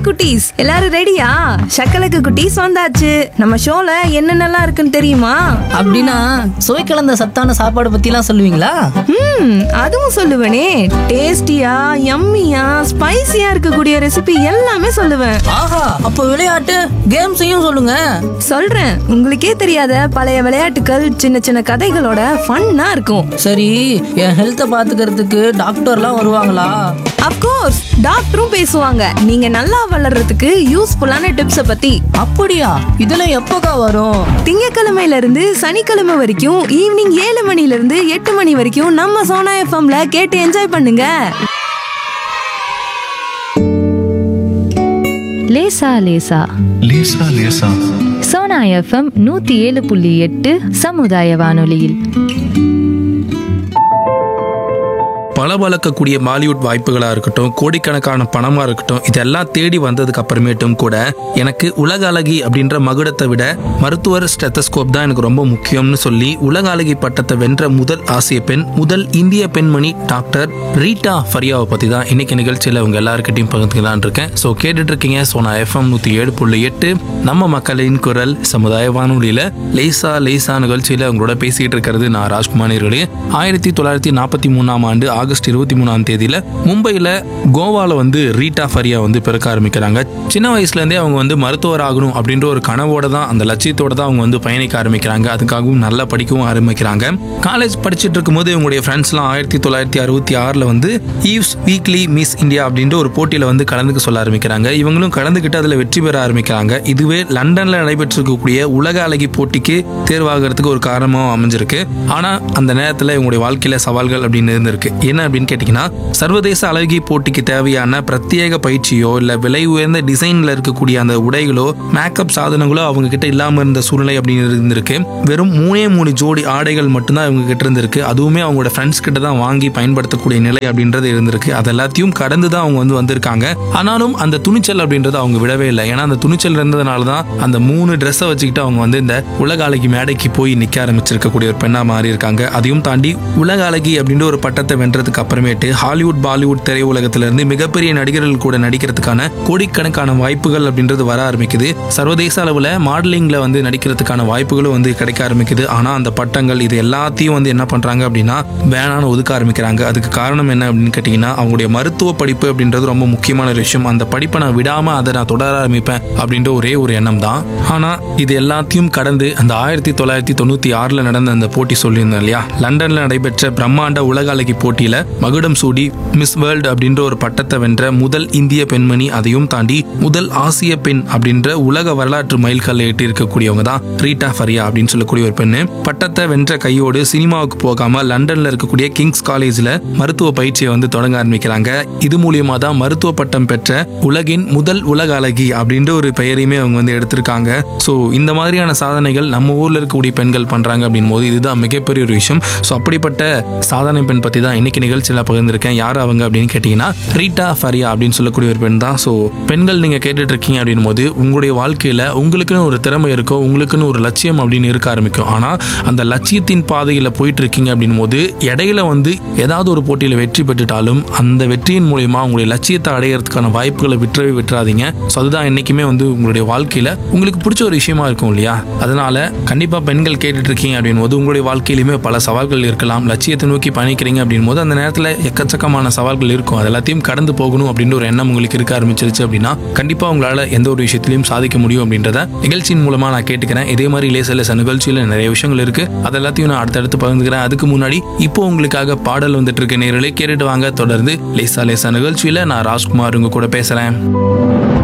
குட்டீஸ் எல்லாரும் ரெடியா சக்கலக்கு குட்டீஸ் வந்தாச்சு நம்ம ஷோல என்னென்னலாம் இருக்குன்னு தெரியுமா அப்படின்னா சுவை கலந்த சத்தான சாப்பாடு பத்திலாம் சொல்லுவீங்களா ம் அதுவும் சொல்லுவேனே டேஸ்டியா யம்மியா ஸ்பைசியா இருக்கக்கூடிய ரெசிபி எல்லாமே சொல்லுவேன் ஆஹா அப்போ விளையாட்டு கேம்ஸையும் சொல்லுங்க சொல்றேன் உங்களுக்கே தெரியாத பழைய விளையாட்டுகள் சின்ன சின்ன கதைகளோட ஃபன்னா இருக்கும் சரி என் ஹெல்த்தை பாத்துக்கிறதுக்கு டாக்டர்லாம் வருவாங்களா அப்கோர்ஸ் டாக்டரும் பேசுவாங்க நீங்க நல்லா வளர்றதுக்கு யூஸ்ஃபுல்லான டிப்ஸ பத்தி அப்படியா இதெல்லாம் எப்போக்கா வரும் திங்கக்கிழமையில இருந்து சனிக்கிழமை வரைக்கும் ஈவினிங் ஏழு மணில இருந்து எட்டு மணி வரைக்கும் நம்ம சோனா எஃப்எம்ல கேட்டு என்ஜாய் பண்ணுங்க லேசா லேசா லேசா லேசா சோனா எஃப்எம் நூத்தி ஏழு புள்ளி எட்டு சமுதாய வானொலியில் பளபளக்கக்கூடிய பாலிவுட் வாய்ப்புகளா இருக்கட்டும் கோடிக்கணக்கான பணமா இருக்கட்டும் இதெல்லாம் தேடி வந்ததுக்கு அப்புறமேட்டும் கூட எனக்கு உலக அழகி அப்படின்ற மகுடத்தை விட மருத்துவர் ஸ்டெத்தஸ்கோப் தான் எனக்கு ரொம்ப முக்கியம்னு சொல்லி உலக அழகி பட்டத்தை வென்ற முதல் ஆசிய பெண் முதல் இந்திய பெண்மணி டாக்டர் ரீட்டா ஃபரியாவை பத்தி தான் இன்னைக்கு நிகழ்ச்சியில உங்க எல்லாருக்கிட்டையும் பகிர்ந்துக்கலான் இருக்கேன் ஸோ கேட்டுட்டு இருக்கீங்க ஸோ நான் எஃப்எம் நூத்தி ஏழு புள்ளி எட்டு நம்ம மக்களின் குரல் சமுதாய வானொலியில லேசா லேசா நிகழ்ச்சியில உங்களோட பேசிட்டு இருக்கிறது நான் ராஜ்குமார் நேர்களே ஆயிரத்தி தொள்ளாயிரத்தி நாற்பத்தி மூணாம் ஆண்டு ஆகஸ்ட் இருபத்தி மூணாம் தேதியில மும்பையில கோவால வந்து ரீட்டா ஃபரியா வந்து பிறக்க ஆரம்பிக்கிறாங்க சின்ன வயசுல இருந்தே அவங்க வந்து மருத்துவர் ஆகணும் அப்படின்ற ஒரு கனவோட தான் அந்த லட்சியத்தோட தான் அவங்க வந்து பயணிக்க ஆரம்பிக்கிறாங்க அதுக்காகவும் நல்லா படிக்கவும் ஆரம்பிக்கிறாங்க காலேஜ் படிச்சுட்டு இருக்கும்போது இவங்களுடைய ஃப்ரெண்ட்ஸ்லாம் ஆயிரத்தி தொள்ளாயிரத்தி அறுபத்தி ஆறில் வந்து ஈவ்ஸ் வீக்லி மிஸ் இந்தியா அப்படின்ற ஒரு போட்டியில் வந்து கலந்துக்க சொல்ல ஆரம்பிக்கிறாங்க இவங்களும் கலந்துக்கிட்டு அதில் வெற்றி பெற ஆரம்பிக்கிறாங்க இதுவே லண்டனில் நடைபெற்றிருக்கக்கூடிய உலக அழகி போட்டிக்கு தேர்வாகிறதுக்கு ஒரு காரணமாக அமைஞ்சிருக்கு ஆனால் அந்த நேரத்தில் இவங்களுடைய வாழ்க்கையில் சவால்கள் அப்படின்னு இருந்திருக்கு என்ன அப்படின்னு கேட்டிங்கன்னா சர்வதேச அழகி போட்டிக்கு தேவையான பிரத்யேக பயிற்சியோ இல்லை விலை உயர்ந்த டிசைனில் இருக்கக்கூடிய அந்த உடைகளோ மேக்கப் சாதனங்களோ அவங்க கிட்ட இல்லாமல் இருந்த சூழ்நிலை அப்படின்னு இருந்திருக்கு வெறும் மூணே மூணு ஜோடி ஆடைகள் மட்டும்தான் இவங்க கிட்ட இருந்திருக்கு அதுவுமே அவங்களோட ஃப்ரெண்ட்ஸ் கிட்ட தான் வாங்கி பயன்படுத்தக்கூடிய நிலை அப்படின்றது இருந்திருக்கு அது எல்லாத்தையும் கடந்து தான் அவங்க வந்து வந்திருக்காங்க ஆனாலும் அந்த துணிச்சல் அப்படின்றது அவங்க விடவே இல்லை ஏன்னா அந்த துணிச்சல் இருந்ததுனால தான் அந்த மூணு ட்ரெஸ்ஸை வச்சுக்கிட்டு அவங்க வந்து இந்த உலக அழகி மேடைக்கு போய் நிற்க ஆரம்பிச்சிருக்கக்கூடிய ஒரு பெண்ணா மாறி இருக்காங்க அதையும் தாண்டி உலக அழகி அப்படின்ற ஒரு பட்டத்தை வென்றதுக்கு அப்புறமேட்டு ஹாலிவுட் பாலிவுட் திரையுலகத்திலிருந்து மிகப்பெரிய நடிகர்கள் கூட நடிக்கிறதுக்கான கோடிக்கணக்கான வாய்ப்புகள் அப்படின்றது வர ஆரம்பிக்குது சர்வதேச அளவில் மாடலிங்ல வந்து நடிக்கிறதுக்கான வாய்ப்புகளும் வந்து கிடைக்க ஆரம்பிக்குது ஆனா அந்த பட்டங்கள் இது எல்லாத்தையும் வந்து என்ன பண்றாங்க அப்படின்னா வேணான்னு ஒதுக்க ஆரம்பிக்கிறாங்க அதுக்கு காரணம் என்ன அப்படின்னு கேட்டீங்கன்னா அவங்களுடைய மருத்துவ படிப்பு அப்படின்றது ரொம்ப முக்கியமான ஒரு விஷயம் அந்த படிப்பை நான் விடாம அதை நான் தொடர ஆரம்பிப்பேன் அப்படின்ற ஒரே ஒரு எண்ணம் தான் ஆனா இது எல்லாத்தையும் கடந்து அந்த ஆயிரத்தி தொள்ளாயிரத்தி தொண்ணூத்தி ஆறுல நடந்த அந்த போட்டி சொல்லியிருந்தேன் இல்லையா லண்டன்ல நடைபெற்ற பிரம்மாண்ட உலக அழகி போட்டியில மகுடம் சூடி மிஸ் வேர்ல்டு அப்படின்ற ஒரு பட்டத்தை வென்ற முதல் இந்திய பெண்மணி அதையும் தாண்டி முதல் ஆசிய பெண் அப்படின்ற உலக வரலாற்று மைல்கல்லை எட்டி இருக்கக்கூடியவங்க தான் ரீட்டா ஃபரியா அப்படின்னு சொல்லக்கூடிய ஒரு பெண்ணு பட்டத்தை வென்ற கையோடு சினிமாவுக்கு போகாம லண்டன்ல இருக்கக்கூடிய கிங்ஸ் காலேஜ்ல மருத்துவ பயிற்சியை வந்து தொடங்க ஆரம்பிக்கிறாங்க இது மூலியமா தான் மருத்துவ பட்டம் பெற்ற உலகின் முதல் உலக அழகி அப்படின்ற ஒரு பெயரையுமே அவங்க வந்து எடுத்திருக்காங்க ஸோ இந்த மாதிரியான சாதனைகள் நம்ம ஊர்ல இருக்கக்கூடிய பெண்கள் பண்றாங்க அப்படின் போது இதுதான் மிகப்பெரிய ஒரு விஷயம் ஸோ அப்படிப்பட்ட சாதனை பெண் பத்தி தான் இன்னைக்கு நிகழ்ச்சியில் பகிர்ந்திருக்கேன் யார் அவங்க அப்படின்னு கேட்டீங்கன்னா ரீட்டா ஃபரியா அப்படின்னு சொல்லக்கூடிய ஒரு பெண் தான் ஸோ பெண்கள் நீங்க கேட்டுட்டு இருக்கீங்க அப்படின் போது உங்களுடைய வாழ்க்கையில உங்களுக்குன்னு ஒரு திறமை இருக்கும் உங்களுக்குன்னு ஒரு லட்சியம் அப்படின்னு இருக்க ஆரம்பிக்கும் ஆனா அந்த லட்சியத்தின் பாதையில போயிட்டு இருக்கீங்க அப்படின் போது இடையில வந்து ஏதாவது ஒரு போட்டியில வெற்றி பெற்றுட்டாலும் அந்த வெற்றியின் மூலியமா உங்களுடைய லட்சியத்தை அடையிறதுக்கான வாய்ப்புகளை விட்டுறவே விட்டுறாதீங்க ஸோ அதுதான் என்னைக்குமே வந்து உங்களுடைய வாழ்க்கையில உங்களுக்கு பிடிச்ச ஒரு விஷயமா இருக்கும் இல்லையா அதனால கண்டிப்பா பெண்கள் கேட்டுட்டு இருக்கீங்க அப்படின் போது உங்களுடைய வாழ்க்கையிலுமே பல சவால்கள் இருக்கலாம் லட்சியத்தை நோக்கி பயணிக்கிறீங்க அப்படின் போது அந்த நேரத்தில் எக்கச்சக்கமான சவால்கள் இருக்கும் அது எல்லாத்தையும் கடந்து போகணும் அப்படின்ற ஒரு எண்ணம் உங்களுக்கு இருக்க ஆரம்பிச்சிருச்சு அப்படின்னா கண்டிப்பா உங்களால எந்த ஒரு விஷயத்திலையும் சாதிக்க முடியும் அப்படின்றத நிகழ்ச்சியின் மூலமா நான் கேட்டுக்கிறேன் இதே மாதிரி லேச லேச நிகழ்ச்சியில நிறைய விஷயங்கள் இருக்கு அது எல்லாத்தையும் நான் அடுத்தடுத்து பகிர்ந்துக்கிறேன் அதுக்கு முன்னாடி இப்போ உங்களுக்காக பாடல் வந்துட்டு இருக்க நேரலே கேட்டுட்டு வாங்க தொடர்ந்து லேசா லேசா நிகழ்ச்சியில நான் ராஜ்குமார் உங்க கூட பேசுறேன்